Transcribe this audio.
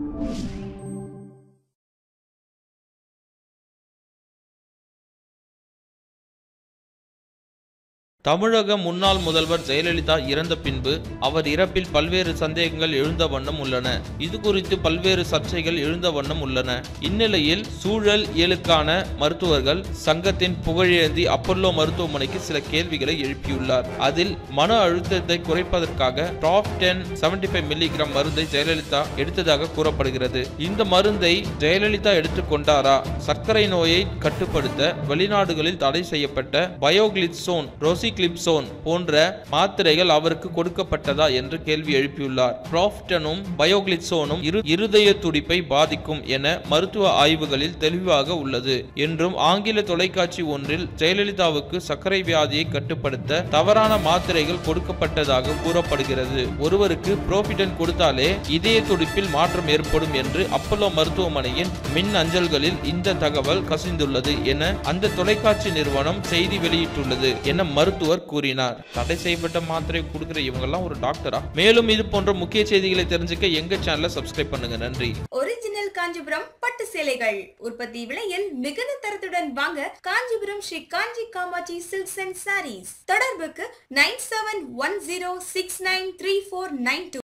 தமிழக முன்னாள் முதல்வர் ஜெயலலிதா இறந்த பின்பு அவர் இறப்பில் பல்வேறு சந்தேகங்கள் எழுந்த வண்ணம் உள்ளன இது குறித்து பல்வேறு சர்ச்சைகள் எழுந்த வண்ணம் உள்ளன இந்நிலையில் சூழல் இயலுக்கான மருத்துவர்கள் சங்கத்தின் புகழேந்தி அப்பல்லோ மருத்துவமனைக்கு சில கேள்விகளை எழுப்பியுள்ளார் அதில் மன அழுத்தத்தை குறைப்பதற்காக top ten seventy five milligram மருந்தை ஜெயலலிதா எடுத்ததாக கூறப்படுகிறது இந்த மருந்தை ஜெயலலிதா எடுத்துக்கொண்டாரா சர்க்கரை நோயை கட்டுப்படுத்த வெளிநாடுகளில் தடை செய்யப்பட்ட பயோகிளிட்சோன் ரோசிக்ளிப்சோன் போன்ற மாத்திரைகள் அவருக்கு கொடுக்கப்பட்டதா என்று கேள்வி எழுப்பியுள்ளார் ப்ராஃப்டனும் பயோகிளிட்சோனும் இரு இருதய துடிப்பை பாதிக்கும் என மருத்துவ ஆய்வுகளில் தெளிவாக உள்ளது என்றும் ஆங்கில தொலைக்காட்சி ஒன்றில் ஜெயலலிதாவுக்கு சர்க்கரை வியாதியை கட்டுப்படுத்த தவறான மாத்திரைகள் கொடுக்கப்பட்டதாக கூறப்படுகிறது ஒருவருக்கு புரோபிடன் கொடுத்தாலே இதய துடிப்பில் மாற்றம் ஏற்படும் என்று அப்பல்லோ மருத்துவமனையின் மின் அஞ்சல்களில் இந்த தகவல் கசிந்துள்ளது என அந்த தொலைக்காட்சி நிறுவனம் செய்தி வெளியிட்டுள்ளது என மருத்துவர் கூறினார் தடை செய்யப்பட்ட மாத்திரை கொடுக்கிற இவங்க எல்லாம் ஒரு டாக்டரா மேலும் இது போன்ற முக்கிய செய்திகளை தெரிஞ்சுக்க எங்க சேனலை சப்ஸ்கிரைப் பண்ணுங்க நன்றி ஒரிஜினல் காஞ்சிபுரம் பட்டு சேலைகள் உற்பத்தி விலையில் மிகுந்த தரத்துடன் வாங்க Kanchipuram Sri Kanchi Kamakshi silks and sarees தொடர்புக்கு nine seven one zero six nine three four nine two